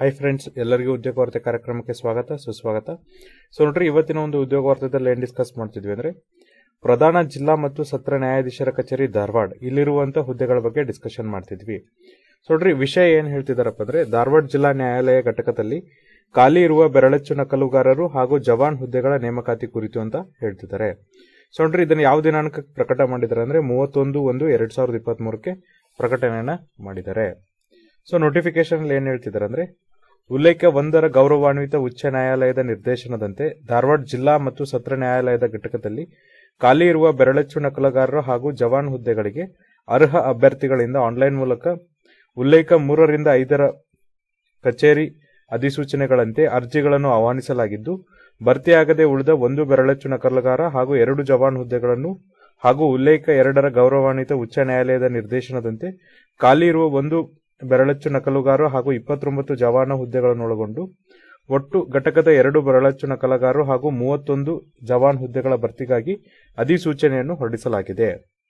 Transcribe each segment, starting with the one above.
hi friends ಎಲ್ಲರಿಗೂ ಉದ್ಯೋಗ ವಾರ್ತೆ ಕಾರ್ಯಕ್ರಮಕ್ಕೆ ಸ್ವಾಗತ ಸುಸ್ವಾಗತ ಸೊ ನೋಡ್ರಿ ಇವತ್ತಿನ ಒಂದು ಉದ್ಯೋಗ ವಾರ್ತೆದಲ್ಲಿ ಏನ್ ಡಿಸ್ಕಸ್ ಮಾಡ್ತಿದ್ವಿ ಅಂದ್ರೆ ಪ್ರಧಾನ ಜಿಲ್ಲಾ ಮತ್ತು ಸತ್ರ ನ್ಯಾಯಾಧೀಶರ ಕಚೇರಿ ಧಾರವಾಡ ಇಲ್ಲಿರುವಂತಹ ಹುದ್ದೆಗಳ ಬಗ್ಗೆ ಡಿಸ್ಕಷನ್ ಮಾಡ್ತಿದ್ವಿ ಸೊ ನೋಡ್ರಿ ವಿಷಯ ಏನ್ ಹೇಳ್ತಿದಾರಪ್ಪ ಅಂದ್ರೆ ಧಾರವಾಡ ಜಿಲ್ಲಾ ನ್ಯಾಯಾಲಯ ಘಟಕದಲ್ಲಿ ಖಾಲಿ ಇರುವ ಬೆರಳಚ್ಚು ನಕಲುಗಾರರು ಹಾಗೂ ಜವಾನ್ ಹುದ್ದೆಗಳ ನೇಮಕಾತಿ ಕುರಿತು ಅಂತ ಹೇಳ್ತಿದ್ದಾರೆ ಸೊ ನೋಡ್ರಿ ಇದನ್ನ ಯಾವ ದಿನಾಂಕಕ್ಕೆ ಪ್ರಕಟ ಮಾಡಿದ್ದಾರೆ ಅಂದ್ರೆ ಮೂವತ್ತೊಂದು ಒಂದು ಎರಡ್ ಸಾವಿರದ ಇಪ್ಪತ್ತ್ ಮೂರಕ್ಕೆ ಪ್ರಕಟಣೆಯನ್ನ ಮಾಡಿದ್ದಾರೆ ಸೊ ನೋಟಿಫಿಕೇಶನ್ ಏನ್ ಹೇಳ್ತಿದ್ದಾರೆ ಅಂದ್ರೆ ಉಲ್ಲೇಖ ಒಂದರ ಗೌರವಾನ್ವಿತ ಉಚ್ಚ ನ್ಯಾಯಾಲಯದ ನಿರ್ದೇಶನದಂತೆ ಧಾರವಾಡ ಜಿಲ್ಲಾ ಮತ್ತು ಸತ್ರ ನ್ಯಾಯಾಲಯದ ಘಟಕದಲ್ಲಿ ಖಾಲಿ ಇರುವ ಬೆರಳಚ್ಚು ನಕಲುಗಾರರು ಹಾಗೂ ಜವಾನ್ ಹುದ್ದೆಗಳಿಗೆ ಅರ್ಹ ಅಭ್ಯರ್ಥಿಗಳಿಂದ ಆನ್ಲೈನ್ ಮೂಲಕ ಉಲ್ಲೇಖ ಮೂರರಿಂದ ಐದರ ಕಚೇರಿ ಅಧಿಸೂಚನೆಗಳಂತೆ ಅರ್ಜಿಗಳನ್ನು ಆಹ್ವಾನಿಸಲಾಗಿದ್ದು ಭರ್ತಿಯಾಗದೆ ಉಳಿದ ಒಂದು ಬೆರಳಚ್ಚು ನಕಲುಗಾರ ಹಾಗೂ ಎರಡು ಜವಾನ್ ಹುದ್ದೆಗಳನ್ನು ಹಾಗೂ ಉಲ್ಲೇಖ ಎರಡರ ಗೌರವಾನ್ವಿತ ಉಚ್ಚ ನ್ಯಾಯಾಲಯದ ನಿರ್ದೇಶನದಂತೆ ಖಾಲಿ ಇರುವ ಒಂದು ಬೆರಳಚ್ಚು ನಕಲುಗಾರ ಹಾಗೂ ಇಪ್ಪತ್ತೊಂಬತ್ತು ಜವಾನ ಹುದ್ದೆಗಳನ್ನು ಒಳಗೊಂಡು ಒಟ್ಟು ಘಟಕದ ಎರಡು ಬೆರಳಚ್ಚು ನಕಲುಗಾರರು ಹಾಗೂ ಮೂವತ್ತೊಂದು ಜವಾನ್ ಹುದ್ದೆಗಳ ಭರ್ತಿಗಾಗಿ ಅಧಿಸೂಚನೆಯನ್ನು ಹೊರಡಿಸಲಾಗಿದೆ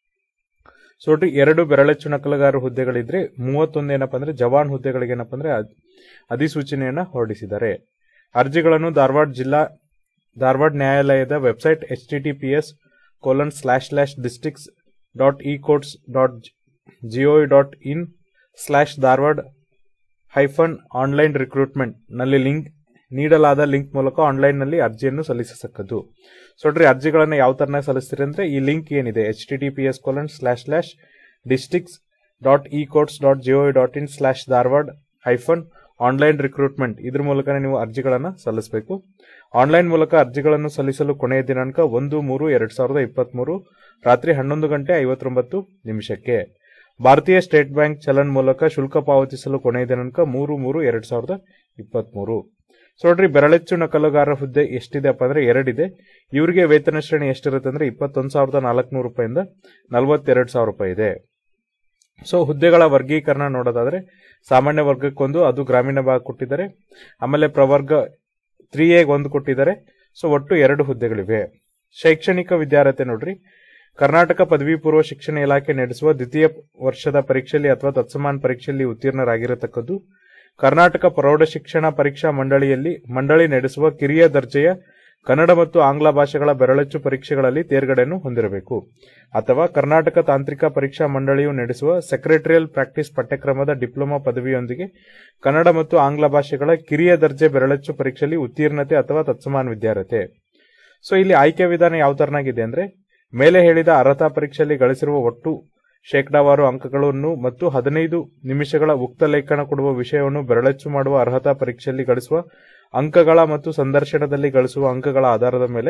ಸೊ ಒಟ್ಟು ಎರಡು ಬೆರಳಚ್ಚು ನಕಲುಗಾರ ಹುದ್ದೆಗಳಿದ್ರೆ ಮೂವತ್ತೊಂದು ಏನಪ್ಪಾ ಅಂದ್ರೆ ಜವಾನ್ ಹುದ್ದೆಗಳಿಗೆ ಏನಪ್ಪಾ ಅಂದ್ರೆ ಅದ್- ಅಧಿಸೂಚನೆಯನ್ನ ಹೊರಡಿಸಿದ್ದಾರೆ ಅರ್ಜಿಗಳನ್ನು ಧಾರವಾಡ ಜಿಲ್ಲಾ ಧಾರವಾಡ ನ್ಯಾಯಾಲಯದ website H T T P S colon slash slash districts dot e courts dot G O dot in slash Dharwad hyphen online recruitment ನಲ್ಲಿ ಲಿಂಕ್ ನೀಡಲಾದ ಲಿಂಕ್ ಮೂಲಕ ಆನ್ಲೈನ್ ನಲ್ಲಿ ಅರ್ಜಿಯನ್ನು ಸಲ್ಲಿಸತಕ್ಕದ್ದು ಸೊ ನೋಡ್ರಿ ಅರ್ಜಿಗಳನ್ನು ಯಾವ ತರನ ಸಲ್ಲಿಸ್ತೀರಿ ಅಂದ್ರೆ ಈ ಲಿಂಕ್ ಏನಿದೆ H T T P S colon slash slash districts dot e courts dot G O dot in slash Dharwad hyphen online recruitment ಇದ್ರ ಮೂಲಕ ನೀವು ಅರ್ಜಿಗಳನ್ನು ಸಲ್ಲಿಸಬೇಕು ಆನ್ಲೈನ್ ಮೂಲಕ ಅರ್ಜಿಗಳನ್ನು ಸಲ್ಲಿಸಲು ಕೊನೆಯ ದಿನಾಂಕ ಒಂದು ಮೂರು ಎರಡ್ ಸಾವಿರದ ಇಪ್ಪತ್ಮೂರು ರಾತ್ರಿ ಹನ್ನೊಂದು ಗಂಟೆ ಐವತ್ತೊಂಬತ್ತು ನಿಮಿಷಕ್ಕೆ ಭಾರತೀಯ ಸ್ಟೇಟ್ ಬ್ಯಾಂಕ್ ಚಲನ್ ಮೂಲಕ ಶುಲ್ಕ ಪಾವತಿಸಲು ಕೊನೆಯ ದಿನಾಂಕ ಮೂರು ಮೂರು ಎರಡ್ ಸಾವಿರದ ಇಪ್ಪತ್ಮೂರು ಸೊ ನೋಡ್ರಿ ಬೆರಳಚ್ಚು ನಕಲುಗಾರ ಹುದ್ದೆ ಎಷ್ಟಿದೆಪ್ಪ ಅಂದ್ರೆ ಎರಡಿದೆ ಇವರಿಗೆ ವೇತನ ಶ್ರೇಣಿ ಎಷ್ಟಿರುತ್ತೆ ಅಂದ್ರೆ ಇಪ್ಪತ್ತೊಂದು ಸಾವಿರದ ನಾಲ್ಕುನೂರು ರೂಪಾಯಿಂದ ನಲವತ್ತೆರಡು ಸಾವಿರ ರೂಪಾಯಿ ಇದೆ ಸೊ ಹುದ್ದೆಗಳ ವರ್ಗೀಕರಣ ನೋಡೋದಾದ್ರೆ ಸಾಮಾನ್ಯ ವರ್ಗಕ್ಕೊಂದು ಅದು ಗ್ರಾಮೀಣ ಭಾಗ ಕೊಟ್ಟಿದ್ದಾರೆ ಆಮೇಲೆ ಪ್ರವರ್ಗ ತ್ರೀ ಎಗ್ ಒಂದು ಕೊಟ್ಟಿದ್ದಾರೆ ಸೊ ಒಟ್ಟು ಎರಡು ಹುದ್ದೆಗಳಿವೆ ಶೈಕ್ಷಣಿಕ ವಿದ್ಯಾರ್ಹತೆ ನೋಡ್ರಿ ಕರ್ನಾಟಕ ಪದವಿ ಪೂರ್ವ ಶಿಕ್ಷಣ ಇಲಾಖೆ ನಡೆಸುವ ದ್ವಿತೀಯ ವರ್ಷದ ಪರೀಕ್ಷೆಯಲ್ಲಿ ಅಥವಾ ತತ್ಸಮಾನ ಪರೀಕ್ಷೆಯಲ್ಲಿ ಉತ್ತೀರ್ಣರಾಗಿರತಕ್ಕದ್ದು ಕರ್ನಾಟಕ ಪ್ರೌಢ ಶಿಕ್ಷಣ ಪರೀಕ್ಷಾ ಮಂಡಳಿಯಲ್ಲಿ ಮಂಡಳಿ ನಡೆಸುವ ಕಿರಿಯ ದರ್ಜೆಯ ಕನ್ನಡ ಮತ್ತು ಆಂಗ್ಲ ಭಾಷೆಗಳ ಬೆರಳಚ್ಚು ಪರೀಕ್ಷೆಗಳಲ್ಲಿ ತೇರ್ಗಡೆಯನ್ನು ಹೊಂದಿರಬೇಕು ಅಥವಾ ಕರ್ನಾಟಕ ತಾಂತ್ರಿಕ ಪರೀಕ್ಷಾ ಮಂಡಳಿಯು ನಡೆಸುವ ಸೆಕ್ರೆಟರಿಯಲ್ ಪ್ರಾಕ್ಟೀಸ್ ಪಠ್ಯಕ್ರಮದ ಡಿಪ್ಲೊಮಾ ಪದವಿಯೊಂದಿಗೆ ಕನ್ನಡ ಮತ್ತು ಆಂಗ್ಲ ಭಾಷೆಗಳ ಕಿರಿಯ ದರ್ಜೆ ಬೆರಳಚ್ಚು ಪರೀಕ್ಷೆಯಲ್ಲಿ ಉತ್ತೀರ್ಣತೆ ಅಥವಾ ತತ್ಸಮಾನ ವಿದ್ಯಾರ್ಹತೆ ಸೊ ಇಲ್ಲಿ ಆಯ್ಕೆ ವಿಧಾನ ಯಾವ ತರನಾಗಿದೆ ಅಂದ್ರೆ ಮೇಲೆ ಹೇಳಿದ ಅರ್ಹತಾ ಪರೀಕ್ಷೆಯಲ್ಲಿ ಗಳಿಸಿರುವ ಒಟ್ಟು ಶೇಕಡಾವಾರು ಅಂಕಗಳನ್ನು ಮತ್ತು ಹದಿನೈದು ನಿಮಿಷಗಳ ಉಕ್ತ ಲೇಖನ ಕೊಡುವ ವಿಷಯವನ್ನು ಬೆರಳಚ್ಚು ಮಾಡುವ ಅರ್ಹತಾ ಪರೀಕ್ಷೆಯಲ್ಲಿ ಗಳಿಸುವ ಅಂಕಗಳ ಮತ್ತು ಸಂದರ್ಶನದಲ್ಲಿ ಗಳಿಸುವ ಅಂಕಗಳ ಆಧಾರದ ಮೇಲೆ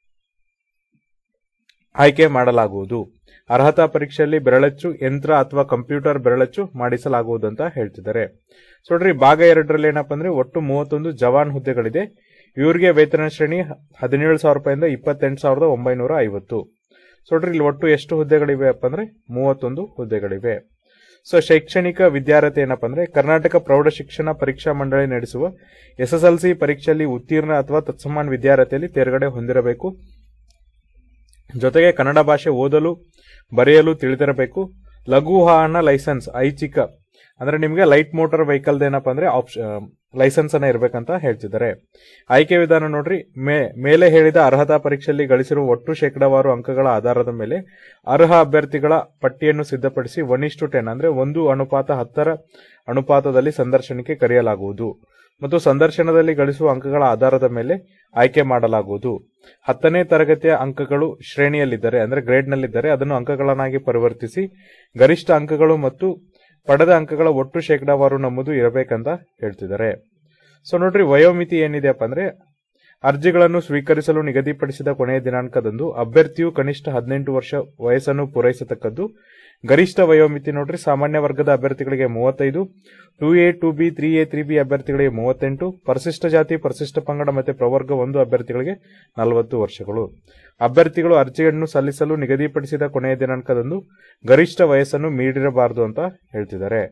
ಆಯ್ಕೆ ಮಾಡಲಾಗುವುದು ಅರ್ಹತಾ ಪರೀಕ್ಷೆಯಲ್ಲಿ ಬೆರಳಚ್ಚು ಯಂತ್ರ ಅಥವಾ ಕಂಪ್ಯೂಟರ್ ಬೆರಳಚ್ಚು ಮಾಡಿಸಲಾಗುವುದು ಅಂತ ಹೇಳ್ತಿದ್ದಾರೆ ಸೊ ನೋಡ್ರಿ ಭಾಗ ಎರಡರಲ್ಲಿ ಏನಪ್ಪಾ ಅಂದ್ರೆ ಒಟ್ಟು ಮೂವತ್ತೊಂದು ಜವಾನ್ ಹುದ್ದೆಗಳಿದೆ ಇವರಿಗೆ ವೇತನ ಶ್ರೇಣಿ ಹದಿನೇಳು ಸಾವಿರ ರೂಪಾಯಿಂದ ಇಪ್ಪತ್ತೆಂಟು ಸಾವಿರದ ಒಂಬೈನೂರ ಐವತ್ತು ಸೊ ನೋಡ್ರಿ ಇಲ್ಲಿ ಒಟ್ಟು ಎಷ್ಟು ಹುದ್ದೆಗಳಿವೆ ಅಪ್ಪ ಅಂದ್ರೆ ಮೂವತ್ತೊಂದು ಹುದ್ದೆಗಳಿವೆ ಸೊ ಶೈಕ್ಷಣಿಕ ವಿದ್ಯಾರ್ಹತೆ ಏನಪ್ಪಾ ಅಂದ್ರೆ ಕರ್ನಾಟಕ ಪ್ರೌಢ ಶಿಕ್ಷಣ ಪರೀಕ್ಷಾ ಮಂಡಳಿ ನಡೆಸುವ ಎಸ್ಎಸ್ಎಲ್ಸಿ ಪರೀಕ್ಷೆಯಲ್ಲಿ ಉತ್ತೀರ್ಣ ಅಥವಾ ತತ್ಸಮಾನ ವಿದ್ಯಾರ್ಹತೆಯಲ್ಲಿ ತೇರ್ಗಡೆ ಹೊಂದಿರಬೇಕು ಜೊತೆಗೆ ಕನ್ನಡ ಭಾಷೆ ಓದಲು ಬರೆಯಲು ತಿಳಿದಿರಬೇಕು ಲಘು ವಾಹನ ಲೈಸೆನ್ಸ್ ಐಚ್ಛಿಕ ಅಂದ್ರೆ ನಿಮಗೆ ಲೈಟ್ ಮೋಟಾರ್ ವೆಹಿಕಲ್ ಏನಪ್ಪಾ ಅಂದ್ರೆ ಆಪ್ಷನ್ ಲೈಸೆನ್ಸ್ ಅನ್ನ ಇರಬೇಕಂತ ಹೇಳ್ತಿದ್ದಾರೆ ಆಯ್ಕೆ ವಿಧಾನ ನೋಡ್ರಿ ಮೇ ಮೇಲೆ ಹೇಳಿದ ಅರ್ಹತಾ ಪರೀಕ್ಷೆಯಲ್ಲಿ ಗಳಿಸಿರುವ ಒಟ್ಟು ಶೇಕಡಾವಾರು ಅಂಕಗಳ ಆಧಾರದ ಮೇಲೆ ಅರ್ಹ ಅಭ್ಯರ್ಥಿಗಳ ಪಟ್ಟಿಯನ್ನು ಸಿದ್ಧಪಡಿಸಿ ಒನ್ ಇಷ್ಟು ಟೆನ್ ಅಂದ್ರೆ ಒಂದು ಅನುಪಾತ ಹತ್ತರ ಅನುಪಾತದಲ್ಲಿ ಸಂದರ್ಶನಕ್ಕೆ ಕರೆಯಲಾಗುವುದು ಮತ್ತು ಸಂದರ್ಶನದಲ್ಲಿ ಗಳಿಸುವ ಅಂಕಗಳ ಆಧಾರದ ಮೇಲೆ ಆಯ್ಕೆ ಮಾಡಲಾಗುವುದು ಹತ್ತನೇ ತರಗತಿಯ ಅಂಕಗಳು ಶ್ರೇಣಿಯಲ್ಲಿದ್ದರೆ ಅಂದ್ರೆ ಗ್ರೇಡ್ನಲ್ಲಿದ್ದರೆ ಅದನ್ನು ಅಂಕಗಳನ್ನಾಗಿ ಪರಿವರ್ತಿಸಿ ಗರಿಷ್ಠ ಅಂಕಗಳು ಮತ್ತು ಪಡೆದ ಅಂಕಗಳ ಒಟ್ಟು ಶೇಕಡಾವಾರು ನಮ್ಮದು ಇರಬೇಕಂತ ಹೇಳ್ತಿದ್ದಾರೆ ಸೊ ನೋಡ್ರಿ ವಯೋಮಿತಿ ಏನಿದೆಯಪ್ಪ ಅಂದ್ರೆ ಅರ್ಜಿಗಳನ್ನು ಸ್ವೀಕರಿಸಲು ನಿಗದಿಪಡಿಸಿದ ಕೊನೆಯ ದಿನಾಂಕದಂದು ಅಭ್ಯರ್ಥಿಯು ಕನಿಷ್ಠ ಹದಿನೆಂಟು ವರ್ಷ ವಯಸ್ಸನ್ನು ಪೂರೈಸತಕ್ಕದ್ದು ಗರಿಷ್ಠ ವಯೋಮಿತಿ ನೋಡ್ರಿ ಸಾಮಾನ್ಯ ವರ್ಗದ ಅಭ್ಯರ್ಥಿಗಳಿಗೆ ಮೂವತ್ತೈದು two A two B three A three B ಅಭ್ಯರ್ಥಿಗಳಿಗೆ ಮೂವತ್ತೆಂಟು ಪರಿಶಿಷ್ಟ ಜಾತಿ ಪರಿಶಿಷ್ಟ ಪಂಗಡ ಮತ್ತು ಪ್ರವರ್ಗ ಒಂದು ಅಭ್ಯರ್ಥಿಗಳಿಗೆ ನಲವತ್ತು ವರ್ಷಗಳು ಅಭ್ಯರ್ಥಿಗಳು ಅರ್ಜಿಯನ್ನು ಸಲ್ಲಿಸಲು ನಿಗದಿಪಡಿಸಿದ ಕೊನೆಯ ದಿನಾಂಕದಂದು ಗರಿಷ್ಠ ವಯಸ್ಸನ್ನು ಮೀರಿರಬಾರದು ಅಂತ ಹೇಳ್ತಿದ್ದಾರೆ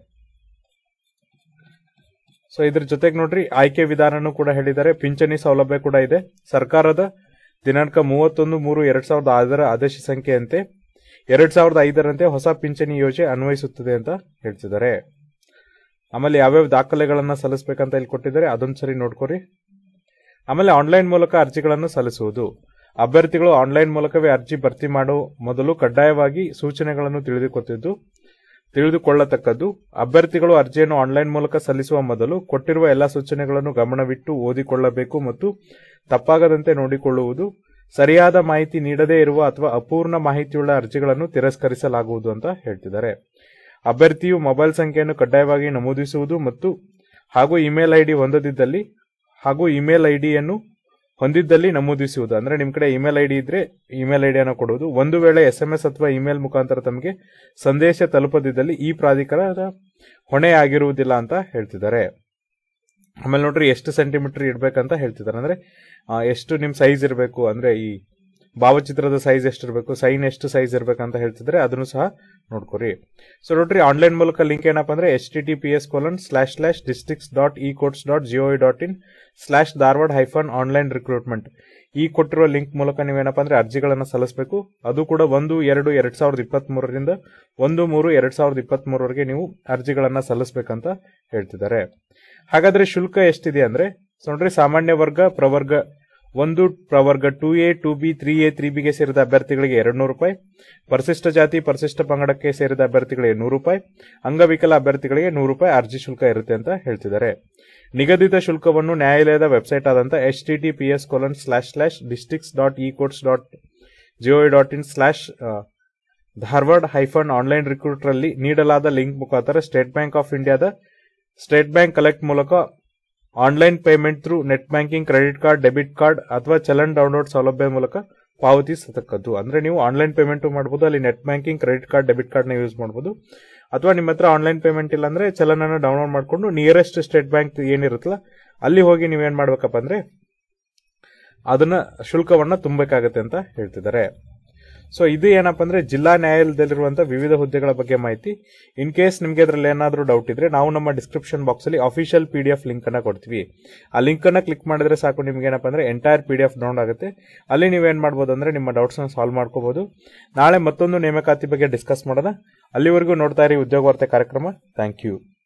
ಸೊ ಇದ್ರ ಜೊತೆಗೆ ನೋಡ್ರಿ ಆಯ್ಕೆ ವಿಧಾನನೂ ಕೂಡ ಹೇಳಿದ್ದಾರೆ ಪಿಂಚಣಿ ಸೌಲಭ್ಯ ಕೂಡ ಇದೆ ಸರ್ಕಾರದ ದಿನಾಂಕ ಮೂವತ್ತೊಂದು ಮೂರು ಎರಡ್ ಸಾವಿರದ ಐದರ ಆದೇಶ ಸಂಖ್ಯೆಯಂತೆ ಎರಡ್ ಸಾವಿರದ ಐದರಂತೆ ಹೊಸ ಪಿಂಚಣಿ ಯೋಜನೆ ಅನ್ವಯಿಸುತ್ತದೆ ಅಂತ ಹೇಳ್ತಿದ್ದಾರೆ ಆಮೇಲೆ ಯಾವ್ಯಾವ ದಾಖಲೆಗಳನ್ನ ಸಲ್ಲಿಸಬೇಕಂತ ಇಲ್ಲಿ ಕೊಟ್ಟಿದ್ದಾರೆ ಅದೊಂದು ಸರಿ ನೋಡ್ಕೊರಿ ಆಮೇಲೆ ಆನ್ಲೈನ್ ಮೂಲಕ ಅರ್ಜಿಗಳನ್ನು ಸಲ್ಲಿಸುವುದು ಅಭ್ಯರ್ಥಿಗಳು ಆನ್ಲೈನ್ ಮೂಲಕವೇ ಅರ್ಜಿ ಭರ್ತಿ ಮಾಡುವ ಮೊದಲು ಕಡ್ಡಾಯವಾಗಿ ಸೂಚನೆಗಳನ್ನು ತಿಳಿದುಕೊತ್ತಿದ್ದು ತಿಳಿದುಕೊಳ್ಳತಕ್ಕದ್ದು ಅಭ್ಯರ್ಥಿಗಳು ಅರ್ಜಿಯನ್ನು ಆನ್ಲೈನ್ ಮೂಲಕ ಸಲ್ಲಿಸುವ ಮೊದಲು ಕೊಟ್ಟಿರುವ ಎಲ್ಲ ಸೂಚನೆಗಳನ್ನು ಗಮನವಿಟ್ಟು ಓದಿಕೊಳ್ಳಬೇಕು ಮತ್ತು ತಪ್ಪಾಗದಂತೆ ನೋಡಿಕೊಳ್ಳುವುದು ಸರಿಯಾದ ಮಾಹಿತಿ ನೀಡದೇ ಇರುವ ಅಥವಾ ಅಪೂರ್ಣ ಮಾಹಿತಿಯುಳ್ಳ ಅರ್ಜಿಗಳನ್ನು ತಿರಸ್ಕರಿಸಲಾಗುವುದು ಅಂತ ಹೇಳ್ತಿದ್ದಾರೆ ಅಭ್ಯರ್ಥಿಯು ಮೊಬೈಲ್ ಸಂಖ್ಯೆಯನ್ನು ಕಡ್ಡಾಯವಾಗಿ ನಮೂದಿಸುವುದು ಮತ್ತು ಹಾಗೂ ಇಮೇಲ್ ಐಡಿ ಹೊಂದದಿದ್ದಲ್ಲಿ ಹಾಗೂ ಇಮೇಲ್ ಐಡಿಯನ್ನು ಹೊಂದಿದ್ದಲ್ಲಿ ನಮೂದಿಸುವುದು ಅಂದ್ರೆ ನಿಮ್ ಕಡೆ ಇಮೇಲ್ ಐಡಿ ಇದ್ರೆ ಇಮೇಲ್ ಐಡಿಯನ್ನು ಕೊಡುವುದು ಒಂದು ವೇಳೆ ಎಸ್ ಎಂ ಎಸ್ ಅಥವಾ ಇಮೇಲ್ ಮುಖಾಂತರ ತಮಗೆ ಸಂದೇಶ ತಲುಪದಿದ್ದಲ್ಲಿ ಈ ಪ್ರಾಧಿಕಾರದ ಹೊಣೆ ಆಗಿರುವುದಿಲ್ಲ ಅಂತ ಹೇಳ್ತಿದ್ದಾರೆ ಆಮೇಲೆ ನೋಡ್ರಿ ಎಷ್ಟು ಸೆಂಟಿಮೀಟರ್ ಇಡ್ಬೇಕಂತ ಹೇಳ್ತಿದ್ದಾರೆ ಅಂದ್ರೆ ಆ, ಎಷ್ಟು ನಿಮ್ ಸೈಜ್ ಇರಬೇಕು ಅಂದ್ರೆ ಈ ಭಾವಚಿತ್ರದ ಸೈಜ್ ಎಷ್ಟಿರಬೇಕು ಸೈನ್ ಎಷ್ಟು ಸೈಜ್ ಇರಬೇಕಂತ ಹೇಳ್ತಿದ್ರೆ ಅದನ್ನು ಸಹ ನೋಡ್ಕೊರಿ ಸೊ ನೋಡ್ರಿ ಆನ್ಲೈನ್ ಮೂಲಕ ಲಿಂಕ್ ಏನಪ್ಪ ಅಂದ್ರೆ H T T P S colon slash slash districts dot e courts dot G O dot in slash Dharwad hyphen online recruitment ಈ ಕೊಟ್ಟಿರುವ ಲಿಂಕ್ ಮೂಲಕ ನೀವೇನಪ್ಪ ಅಂದ್ರೆ ಅರ್ಜಿಗಳನ್ನು ಸಲ್ಲಿಸಬೇಕು ಅದು ಕೂಡ ಒಂದು ಎರಡು ಎರಡ್ ಸಾವಿರದ ಇಪ್ಪತ್ತ್ ಮೂರರಿಂದ ಒಂದು ಮೂರು ಎರಡ್ ಸಾವಿರದ ಇಪ್ಪತ್ತ್ ಮೂರವರೆಗೆ ನೀವು ಅರ್ಜಿಗಳನ್ನ ಸಲ್ಲಿಸಬೇಕಂತ ಹೇಳ್ತಿದ್ದಾರೆ ಹಾಗಾದ್ರೆ ಶುಲ್ಕ ಎಷ್ಟಿದೆ ಅಂದ್ರೆ ಸೊ ನೋಡ್ರಿ ಸಾಮಾನ್ಯ ವರ್ಗ ಪ್ರವರ್ಗ ಒಂದು ಪ್ರವರ್ಗ two A two B three A ತ್ರೀ ಬಿಗೆ ಸೇರಿದ ಅಭ್ಯರ್ಥಿಗಳಿಗೆ ಎರಡು ನೂರು ರೂಪಾಯಿ ಪರಿಶಿಷ್ಟ ಜಾತಿ ಪರಿಶಿಷ್ಟ ಪಂಗಡಕ್ಕೆ ಸೇರಿದ ಅಭ್ಯರ್ಥಿಗಳಿಗೆ ನೂರು ರೂಪಾಯಿ ಅಂಗವಿಕಲ ಅಭ್ಯರ್ಥಿಗಳಿಗೆ ನೂರು ರೂಪಾಯಿ ಅರ್ಜಿ ಶುಲ್ಕ ಇರುತ್ತೆ ಅಂತ ಹೇಳ್ತಿದ್ದಾರೆ ನಿಗದಿತ ಶುಲ್ಕವನ್ನು ನ್ಯಾಯಾಲಯದ ವೆಬ್ಸೈಟ್ ಆದಂತ H T T P S colon slash slash districts dot e courts dot G O dot in slash Dharwad hyphen online recruiter ಅಲ್ಲಿ ನೀಡಲಾದ ಲಿಂಕ್ ಮುಖಾಂತರ ಸ್ಟೇಟ್ ಬ್ಯಾಂಕ್ ಆಫ್ ಇಂಡಿಯಾದ ಸ್ಟೇಟ್ ಬ್ಯಾಂಕ್ ಕಲೆಕ್ಟ್ ಮೂಲಕ online payment through net banking credit card debit card ಅಥವಾ challan download ಸೌಲಭ್ಯ ಮೂಲಕ ಪಾವತಿಸತಕ್ಕದ್ದು ಅಂದ್ರೆ ನೀವು ಆನ್ಲೈನ್ ಪೇಮೆಂಟ್ ಮಾಡಬಹುದು ಅಲ್ಲಿ net banking credit card debit card ನ ಯೂಸ್ ಮಾಡಬಹುದು ಅಥವಾ ನಿಮ್ಮ ಹತ್ರ ಆನ್ಲೈನ್ ಪೇಮೆಂಟ್ ಇಲ್ಲ ಅಂದ್ರೆ ಚಲನ್ ಅನ್ನು ಡೌನ್ಲೋಡ್ ಮಾಡಿಕೊಂಡು ನಿಯರೆಸ್ಟ್ ಸ್ಟೇಟ್ ಬ್ಯಾಂಕ್ ಏನಿರುತ್ತಲ್ಲ ಅಲ್ಲಿ ಹೋಗಿ ನೀವೇನ್ ಮಾಡ್ಬೇಕಪ್ಪ ಅಂದ್ರೆ ಅದನ್ನ ಶುಲ್ಕವನ್ನ ತುಂಬಬೇಕಾಗತ್ತೆ ಅಂತ ಹೇಳ್ತಿದ್ದಾರೆ ಸೊ ಇದು ಏನಪ್ಪ ಅಂದ್ರೆ ಜಿಲ್ಲಾ ನ್ಯಾಯಾಲಯದಲ್ಲಿರುವಂತಹ ವಿವಿಧ ಹುದ್ದೆಗಳ ಬಗ್ಗೆ ಮಾಹಿತಿ ಇನ್ ಕೇಸ್ ನಿಮಗೆ ಅದರಲ್ಲಿ ಏನಾದರೂ ಡೌಟ್ ಇದ್ರೆ ನಾವು ನಮ್ಮ ಡಿಸ್ಕ್ರಿಪ್ಷನ್ ಬಾಕ್ಸ್ ಅಲ್ಲಿ official P D F link ಅನ್ನ ಕೊಡ್ತೀವಿ ಆ ಲಿಂಕ್ ಅನ್ನ ಕ್ಲಿಕ್ ಮಾಡಿದ್ರೆ ಸಾಕು ನಿಮ್ಗೆ ಏನಪ್ಪ ಅಂದ್ರೆ entire P D F down ಆಗುತ್ತೆ ಅಲ್ಲಿ ನೀವೇನ್ ಮಾಡ್ಬೋದು ಅಂದ್ರೆ ನಿಮ್ಮ ಡೌಟ್ಸ್ ನ ಸಾಲ್ವ್ ಮಾಡ್ಕೋಬಹುದು ನಾಳೆ ಮತ್ತೊಂದು ನೇಮಕಾತಿ ಬಗ್ಗೆ ಡಿಸ್ಕಸ್ ಮಾಡೋಣ ಅಲ್ಲಿವರೆಗೂ ನೋಡ್ತಾ ಇರಿ ಉದ್ಯೋಗ ವಾರ್ತೆ ಕಾರ್ಯಕ್ರಮ ಥ್ಯಾಂಕ್ ಯು